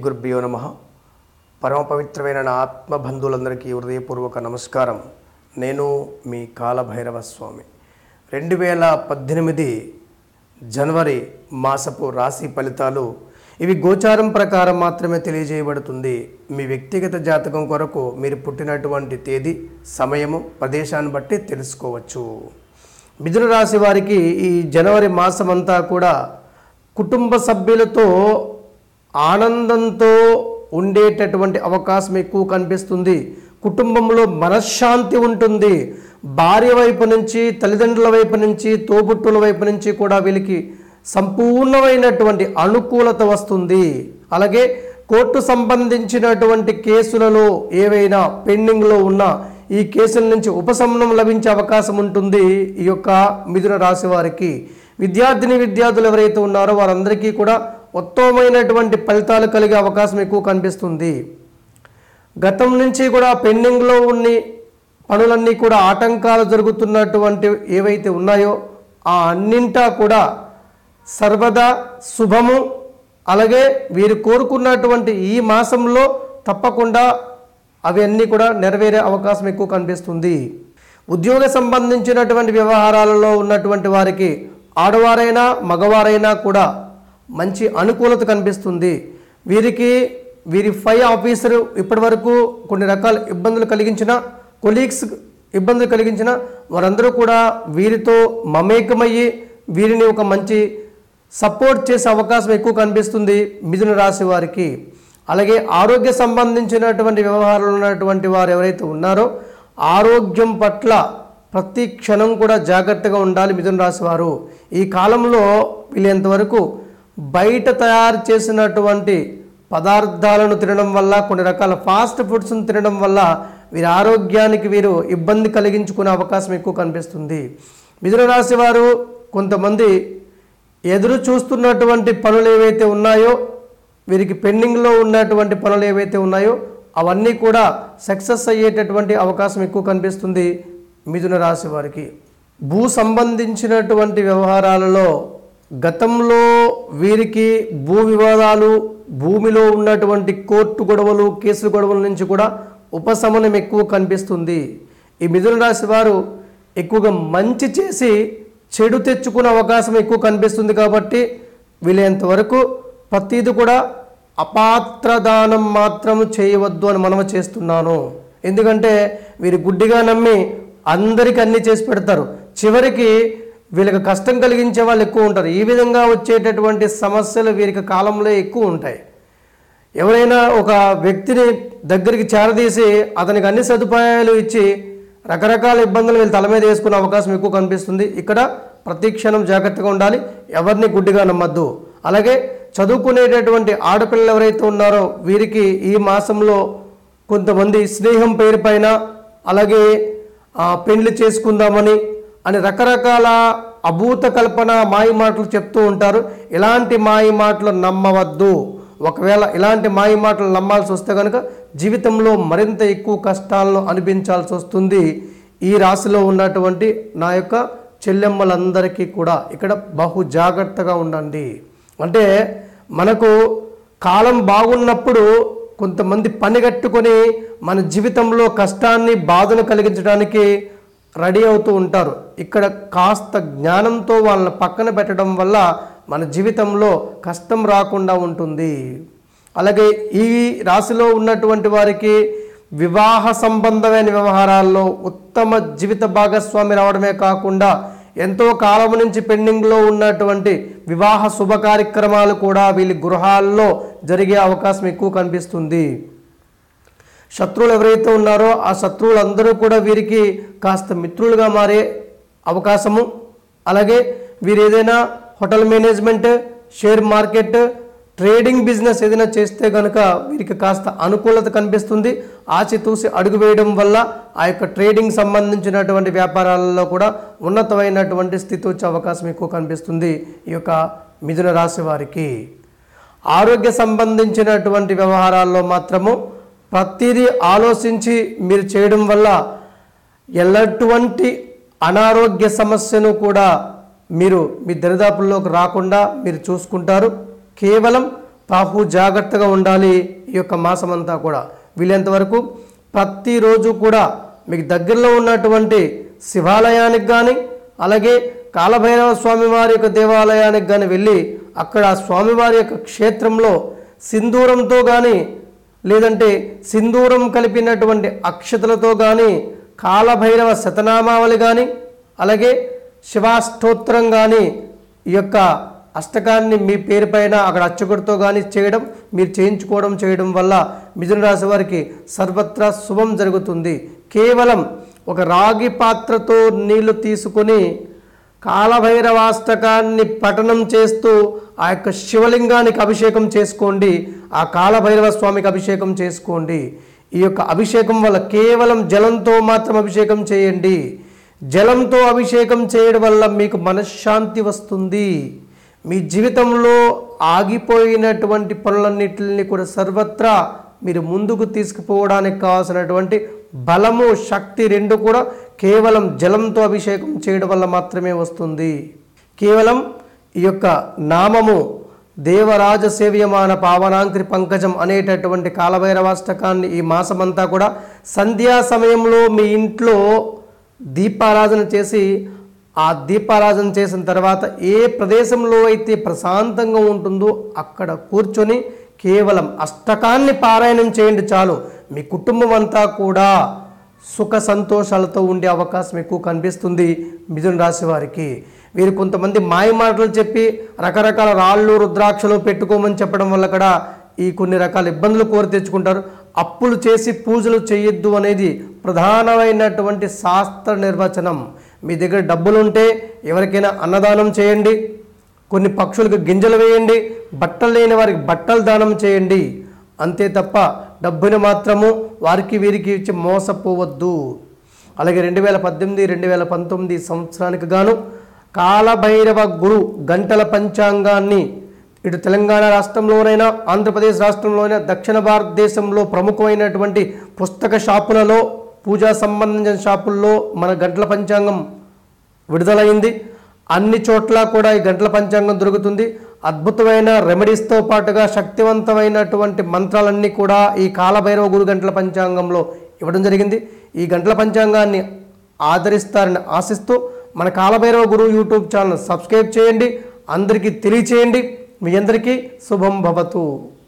గురుభ్యో నమ పరమ పవిత్రమైన నా ఆత్మ బంధువులందరికీ హృదయపూర్వక నమస్కారం నేను మీ కాలభైరవ స్వామి రెండు వేల పద్దెనిమిది జనవరి మాసపు రాశి ఫలితాలు ఇవి గోచారం ప్రకారం మాత్రమే తెలియజేయబడుతుంది మీ వ్యక్తిగత జాతకం కొరకు మీరు పుట్టినటువంటి తేదీ సమయము ప్రదేశాన్ని బట్టి తెలుసుకోవచ్చు మిథున రాశి వారికి ఈ జనవరి మాసమంతా కూడా కుటుంబ సభ్యులతో ఆనందంతో ఉండేటటువంటి అవకాశం ఎక్కువ కనిపిస్తుంది కుటుంబంలో మనశ్శాంతి ఉంటుంది భార్య వైపు నుంచి తల్లిదండ్రుల వైపు నుంచి తోబుట్టుల వైపు నుంచి కూడా వీళ్ళకి సంపూర్ణమైనటువంటి అనుకూలత వస్తుంది అలాగే కోర్టు సంబంధించినటువంటి కేసులలో ఏవైనా పెండింగ్లో ఉన్న ఈ కేసుల నుంచి ఉపశమనం లభించే అవకాశం ఉంటుంది ఈ యొక్క మిథున రాశి వారికి విద్యార్థిని విద్యార్థులు ఎవరైతే ఉన్నారో వారందరికీ కూడా ఉత్తమమైనటువంటి ఫలితాలు కలిగే అవకాశం ఎక్కువ కనిపిస్తుంది గతం నుంచి కూడా పెండింగ్లో ఉన్ని పనులన్నీ కూడా ఆటంకాలు జరుగుతున్నటువంటి ఏవైతే ఉన్నాయో ఆ అన్నింటా కూడా సర్వదా శుభము అలాగే వీరు కోరుకున్నటువంటి ఈ మాసంలో తప్పకుండా అవి అన్నీ కూడా నెరవేరే అవకాశం ఎక్కువ కనిపిస్తుంది ఉద్యోగ సంబంధించినటువంటి వ్యవహారాలలో ఉన్నటువంటి వారికి ఆడవారైనా మగవారైనా కూడా మంచి అనుకూలత కనిపిస్తుంది వీరికి వీరి ఫై ఆఫీసరు ఇప్పటివరకు కొన్ని రకాల ఇబ్బందులు కలిగించిన కొలీగ్స్ ఇబ్బందులు కలిగించిన వారందరూ కూడా వీరితో మమేకమయ్యి వీరిని ఒక మంచి సపోర్ట్ చేసే అవకాశం ఎక్కువ కనిపిస్తుంది మిథున రాశి వారికి అలాగే ఆరోగ్య సంబంధించినటువంటి వ్యవహారాలు ఉన్నటువంటి వారు ఎవరైతే ఉన్నారో ఆరోగ్యం పట్ల ప్రతి క్షణం కూడా జాగ్రత్తగా ఉండాలి మిథున రాశి వారు ఈ కాలంలో వీళ్ళంతవరకు బయట తయారు చేసినటువంటి పదార్థాలను తినడం వల్ల కొన్ని రకాల ఫాస్ట్ ఫుడ్స్ను తినడం వల్ల వీరి ఆరోగ్యానికి వీరు ఇబ్బంది కలిగించుకునే అవకాశం ఎక్కువ కనిపిస్తుంది మిథున రాశి వారు కొంతమంది ఎదురు చూస్తున్నటువంటి పనులు ఏవైతే ఉన్నాయో వీరికి పెండింగ్లో ఉన్నటువంటి పనులు ఏవైతే ఉన్నాయో అవన్నీ కూడా సక్సెస్ అయ్యేటటువంటి అవకాశం ఎక్కువ కనిపిస్తుంది మిథున రాశి వారికి భూ సంబంధించినటువంటి వ్యవహారాలలో గతంలో వీరికి భూ వివాదాలు భూమిలో ఉన్నటువంటి కోర్టు గొడవలు కేసుల గొడవల నుంచి కూడా ఉపశమనం ఎక్కువ కనిపిస్తుంది ఈ మిథున రాశి వారు ఎక్కువగా మంచి చేసి చెడు తెచ్చుకునే అవకాశం ఎక్కువ కనిపిస్తుంది కాబట్టి వీలైనంతవరకు ప్రతిది కూడా అపాత్రదానం మాత్రం చేయవద్దు అని మనము చేస్తున్నాను ఎందుకంటే వీరు గుడ్డిగా నమ్మి అందరికీ అన్ని చేసి పెడతారు చివరికి వీళ్ళకి కష్టం కలిగించే వాళ్ళు ఎక్కువ ఉంటారు ఈ విధంగా వచ్చేటటువంటి సమస్యలు వీరికి కాలంలో ఎక్కువ ఉంటాయి ఎవరైనా ఒక వ్యక్తిని దగ్గరికి చేరదీసి అతనికి అన్ని సదుపాయాలు ఇచ్చి రకరకాల ఇబ్బందులు వీళ్ళు తల మీద వేసుకునే అవకాశం ఎక్కువ కనిపిస్తుంది ఇక్కడ ప్రతి క్షణం జాగ్రత్తగా ఉండాలి ఎవరిని గుడ్డిగా నమ్మద్దు అలాగే చదువుకునేటటువంటి ఆడపిల్లలు ఎవరైతే ఉన్నారో వీరికి ఈ మాసంలో కొంతమంది స్నేహం పేరు పైన అలాగే ఆ, పెళ్లి చేసుకుందామని అని రకరకాల అభూత కల్పన మాయ మాటలు చెప్తూ ఉంటారు ఇలాంటి మాయ మాటలు నమ్మవద్దు ఒకవేళ ఇలాంటి మాయ మాటలు నమ్మాల్సి వస్తే కనుక జీవితంలో మరింత ఎక్కువ కష్టాలను అనిపించాల్సి వస్తుంది ఈ రాశిలో ఉన్నటువంటి నా యొక్క చెల్లెమ్మలందరికీ కూడా ఇక్కడ బహు జాగ్రత్తగా ఉండండి అంటే మనకు కాలం బాగున్నప్పుడు కొంతమంది పని కట్టుకొని మన జీవితంలో కష్టాన్ని బాధను కలిగించడానికి రెడీ అవుతూ ఉంటారు ఇక్కడ కాస్త జ్ఞానంతో వాళ్ళని పక్కన పెట్టడం వల్ల మన జీవితంలో కష్టం రాకుండా ఉంటుంది అలాగే ఈ రాశిలో ఉన్నటువంటి వారికి వివాహ సంబంధమైన వ్యవహారాల్లో ఉత్తమ జీవిత భాగస్వామి రావడమే కాకుండా ఎంతో కాలం నుంచి పెండింగ్లో ఉన్నటువంటి వివాహ శుభ కార్యక్రమాలు కూడా వీళ్ళ గృహాల్లో జరిగే అవకాశం ఎక్కువ కనిపిస్తుంది శత్రువులు ఎవరైతే ఉన్నారో ఆ శత్రువులందరూ కూడా వీరికి కాస్త మిత్రులుగా మారే అవకాశము అలాగే వీరు ఏదైనా hotel management share market trading business ఏదైనా చేస్తే కనుక వీరికి కాస్త అనుకూలత కనిపిస్తుంది ఆచితూసి అడుగు వేయడం వల్ల ఆ యొక్క ట్రేడింగ్ సంబంధించినటువంటి వ్యాపారాలలో కూడా ఉన్నతమైనటువంటి స్థితి వచ్చే అవకాశం ఎక్కువ కనిపిస్తుంది ఈ యొక్క మిథున రాశి వారికి ఆరోగ్య సంబంధించినటువంటి వ్యవహారాల్లో మాత్రము ప్రతిదీ ఆలోచించి మీరు చేయడం వల్ల ఎలాంటి అనారోగ్య సమస్యను కూడా మీరు మీ దరిదాపుల్లోకి రాకుండా మీరు చూసుకుంటారు కేవలం బాహు జాగ్రత్తగా ఉండాలి ఈ యొక్క మాసం అంతా కూడా వీలైనంత వరకు ప్రతిరోజు కూడా మీకు దగ్గరలో ఉన్నటువంటి శివాలయానికి కానీ అలాగే కాలభైరవ స్వామివారి యొక్క దేవాలయానికి కానీ వెళ్ళి అక్కడ ఆ స్వామివారి యొక్క క్షేత్రంలో సింధూరంతో కానీ లేదంటే సింధూరం కలిపినటువంటి అక్షతలతో కానీ కాలభైరవ శతనామావళి కానీ అలాగే శివాష్టోత్తరం కానీ ఈ యొక్క అష్టకాన్ని మీ పేరు పైన అక్కడ అచ్చకుడితో కానీ చేయడం మీరు చేయించుకోవడం చేయడం వల్ల మిథున రాశి వారికి సర్వత్రా శుభం జరుగుతుంది కేవలం ఒక రాగి పాత్రతో నీళ్లు తీసుకొని కాలభైరవాష్టకాన్ని పఠనం చేస్తూ ఆ యొక్క శివలింగానికి అభిషేకం చేసుకోండి ఆ కాలభైరవ స్వామికి అభిషేకం చేసుకోండి ఈ యొక్క అభిషేకం వల్ల కేవలం జలంతో మాత్రం అభిషేకం చేయండి జలంతో అభిషేకం చేయడం వల్ల మీకు మనశ్శాంతి వస్తుంది మీ జీవితంలో ఆగిపోయినటువంటి పనులన్నిటిని కూడా సర్వత్రా మీరు ముందుకు తీసుకుపోవడానికి కావాల్సినటువంటి బలము శక్తి రెండు కూడా కేవలం జలంతో అభిషేకం చేయడం వల్ల మాత్రమే వస్తుంది కేవలం ఈ యొక్క నామము దేవరాజ సేవ్యమాన పావనాంక్రి పంకజం అనేటటువంటి కాలభైరవాష్టకాన్ని ఈ మాసమంతా కూడా సంధ్యా సమయంలో మీ ఇంట్లో దీపారాధన చేసి ఆ దీపారాధన చేసిన తర్వాత ఏ ప్రదేశంలో అయితే ప్రశాంతంగా ఉంటుందో అక్కడ కూర్చొని కేవలం అష్టకాన్ని పారాయణం చేయండి చాలు మీ కుటుంబం అంతా కూడా సుఖ సంతోషాలతో ఉండే అవకాశం ఎక్కువ కనిపిస్తుంది మిథున రాశి వారికి వీరు కొంతమంది మాయ మాటలు చెప్పి రకరకాల రాళ్ళు రుద్రాక్షలు పెట్టుకోమని చెప్పడం వల్ల కూడా ఈ కొన్ని రకాల ఇబ్బందులు కోరి తెచ్చుకుంటారు అప్పులు చేసి పూజలు చేయొద్దు అనేది ప్రధానమైనటువంటి శాస్త్ర నిర్వచనం మీ దగ్గర డబ్బులుంటే ఎవరికైనా అన్నదానం చేయండి కొన్ని పక్షులకు గింజలు వేయండి బట్టలు లేని వారికి బట్టలు దానం చేయండి అంతే తప్ప డబ్బుని మాత్రము వారికి వీరికి ఇచ్చి మోసపోవద్దు అలాగే రెండు వేల పద్దెనిమిది రెండు వేల పంతొమ్మిది సంవత్సరానికి గాను కాలభైరవ గురు గంటల పంచాంగాన్ని ఇటు తెలంగాణ రాష్ట్రంలోనైనా ఆంధ్రప్రదేశ్ రాష్ట్రంలోనైనా దక్షిణ భారతదేశంలో ప్రముఖమైనటువంటి పుస్తక షాపులలో పూజా సంబంధించిన షాపుల్లో మన గంటల పంచాంగం విడుదలైంది అన్ని చోట్ల కూడా ఈ గంటల పంచాంగం దొరుకుతుంది అద్భుతమైన రెమెడీస్తో పాటుగా శక్తివంతమైనటువంటి మంత్రాలన్నీ కూడా ఈ కాలభైరవ గురు గంటల పంచాంగంలో ఇవ్వడం జరిగింది ఈ గంటల పంచాంగాన్ని ఆదరిస్తారని ఆశిస్తూ మన Kalabhairava Guru YouTube channel subscribe చేయండి అందరికీ తెలియచేయండి మీ అందరికీ శుభం భవతు